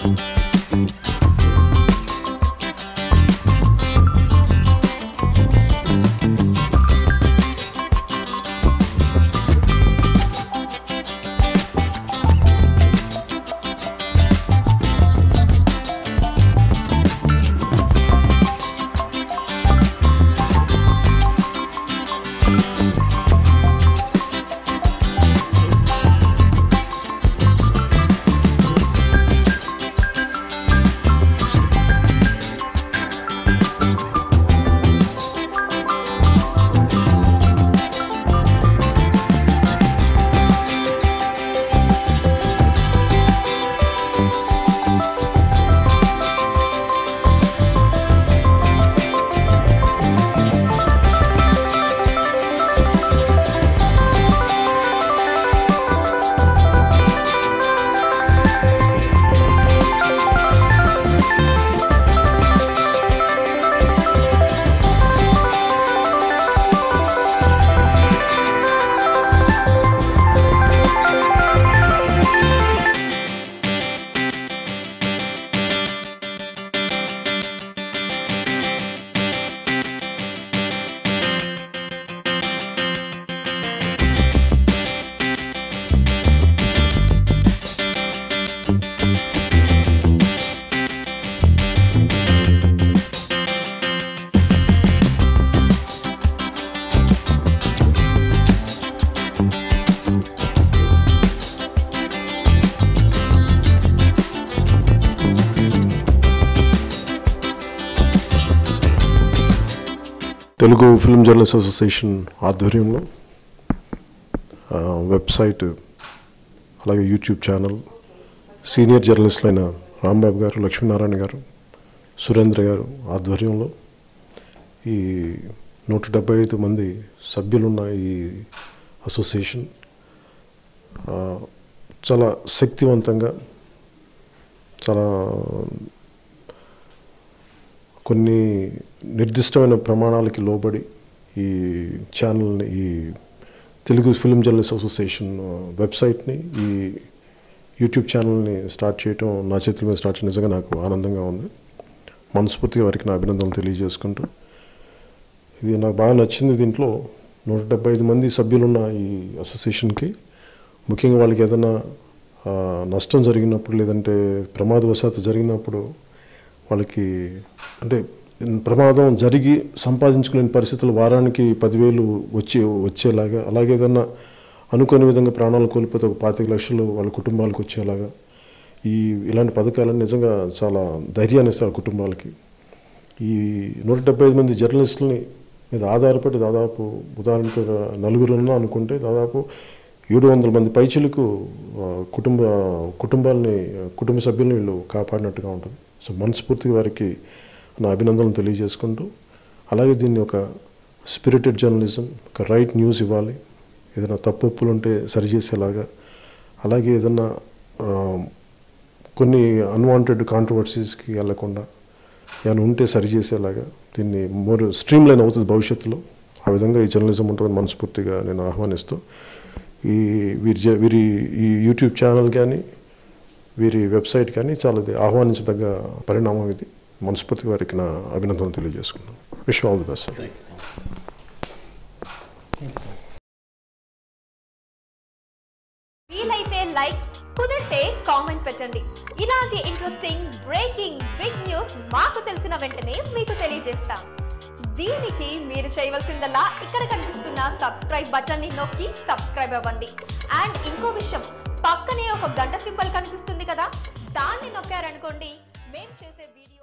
Telugu film journalist association ఆధ్వర్యంలో ఆ, website అలాగే యూట్యూబ్ ఛానల్ సీనియర్ జర్నలిస్టులైన రాంబాబు గారు లక్ష్మీనారాయణ గారు సురేంద్ర గారు ఆధ్వర్యంలో ఈ నూట డెబ్బై ఐదు మంది సభ్యులున్న ఈ అసోసియేషన్ ఆ, చాలా శక్తివంతంగా చాలా కొన్ని నిర్దిష్టమైన ప్రమాణాలకి లోబడి ఈ ఛానల్ని ఈ తెలుగు ఫిల్మ్ జర్నలిస్ట్ అసోసియేషన్ వెబ్సైట్ని ఈ యూట్యూబ్ ఛానల్ని స్టార్ట్ చేయటం నా చేతుల మీద స్టార్ట్ చేయడం నిజంగా నాకు ఆనందంగా ఉంది మనస్ఫూర్తిగా వారికి నా అభినందనలు తెలియజేసుకుంటూ ఇది నాకు బాగా నచ్చింది దీంట్లో నూట డెబ్బై ఐదు మంది సభ్యులున్న ఈ అసోసియేషన్కి ముఖ్యంగా వాళ్ళకి ఏదైనా ఆ, నష్టం జరిగినప్పుడు లేదంటే ప్రమాదవశాత్తు జరిగినప్పుడు వాళ్ళకి అంటే ప్రమాదం జరిగి సంపాదించుకునే పరిస్థితులు వారానికి పదివేలు వచ్చి వచ్చేలాగా అలాగే ఏదన్నా అనుకోని విధంగా ప్రాణాలు కోల్పోతే ఒక పాతిక లక్షలు వాళ్ళ కుటుంబాలకు వచ్చేలాగా ఈ ఇలాంటి పథకాలను నిజంగా చాలా ధైర్యాన్ని ఇస్తారు కుటుంబాలకి ఈ నూట డెబ్బై ఐదు మంది జర్నలిస్టులని మీద ఆధారపడి దాదాపు ఉదాహరణకు ఒక నలుగురు ఉన్నా అనుకుంటే దాదాపు ఏడు వందల మంది పైచులకు ఆ, కుటుంబ కుటుంబాలని కుటుంబ సభ్యులను వీళ్ళు కాపాడినట్టుగా ఉంటుంది సో మనస్ఫూర్తిగా వారికి నా అభినందనలు తెలియజేసుకుంటూ అలాగే దీన్ని ఒక స్పిరిటెడ్ జర్నలిజం ఒక రైట్ న్యూస్ ఇవ్వాలి ఏదైనా తప్పులు ఉంటే సరిచేసేలాగా అలాగే ఏదైనా ఆ, కొన్ని అన్వాంటెడ్ కాంట్రవర్సీస్కి వెళ్ళకుండా ఏమైనా ఉంటే సరిచేసేలాగా దీన్ని మోర్ స్ట్రీమ్ లైన్ అవుతుంది భవిష్యత్తులో ఆ విధంగా ఈ జర్నలిజం ఉంటుందని మనస్ఫూర్తిగా నేను ఆహ్వానిస్తూ ఈ వీరి జ- వీరి ఈ యూట్యూబ్ ఛానల్ కానీ వీరి వెబ్సైట్ కానీ చాలా ఇది ఆహ్వానించదగ్గ పరిణామం ఇది మనస్ఫూర్తిగా వారికి నా అభినందనలు తెలియజేసుకున్నాను విష్ ఆల్ ది బెస్ట్ వీలైతే లైక్ కుదిరితే కామెంట్ పెట్టండి ఇలాంటి ఇంట్రెస్టింగ్ బ్రేకింగ్ బిగ్ న్యూస్ మాకు తెలిసిన వెంటనే మీకు తెలియజేస్తాం దీనికి మీరు చేయవలసిందల్లా ఇక్కడ కనిపిస్తున్న సబ్స్క్రైబ్ బటన్ ని నొక్కి సబ్స్క్రైబ్ అవ్వండి అండ్ ఇంకో విషయం పక్కనే ఒక గంట సింబల్ కనిపిస్తుంది కదా దాన్ని నొక్కారనుకోండి మేము చేసే వీడియో